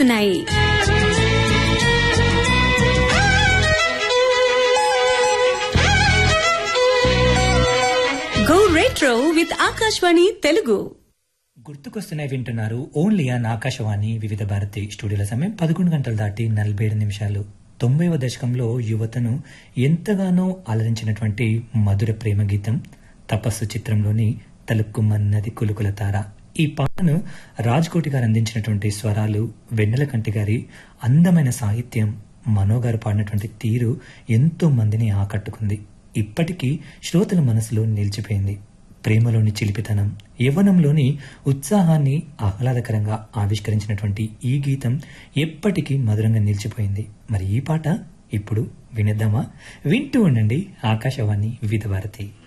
గుర్తుకొస్తున్నాయి go retro with Akashvani Telugu గుర్తుకొస్తున్నాయి వింటున్నారు ఓన్లీ ఆన్ ఆకాశవాణి వివిధ భారతి స్టూడియోల సమయం పదకొండు గంటలు దాటి నలభై ఏడు నిమిషాలు తొంభైవ దశకంలో యువతను ఎంతగానో అలరించినటువంటి మధుర ప్రేమ గీతం తపస్సు చిత్రంలోని తలుక్కుమన్నది కులుకుల తార ఈ పాటను రాజ్కోటి గారు అందించినటువంటి స్వరాలు వెన్నెల కంటి గారి అందమైన సాహిత్యం మనో గారు పాడినటువంటి తీరు ఎంతో మందిని ఆకట్టుకుంది ఇప్పటికీ శ్రోతల మనసులో నిలిచిపోయింది ప్రేమలోని చిలిపితనం యవ్వనంలోని ఉత్సాహాన్ని ఆహ్లాదకరంగా ఆవిష్కరించినటువంటి ఈ గీతం ఎప్పటికీ మధురంగా నిలిచిపోయింది మరి ఈ పాట ఇప్పుడు వినేద్దామా వింటూ ఉండండి ఆకాశవాణి వివిధ భారతి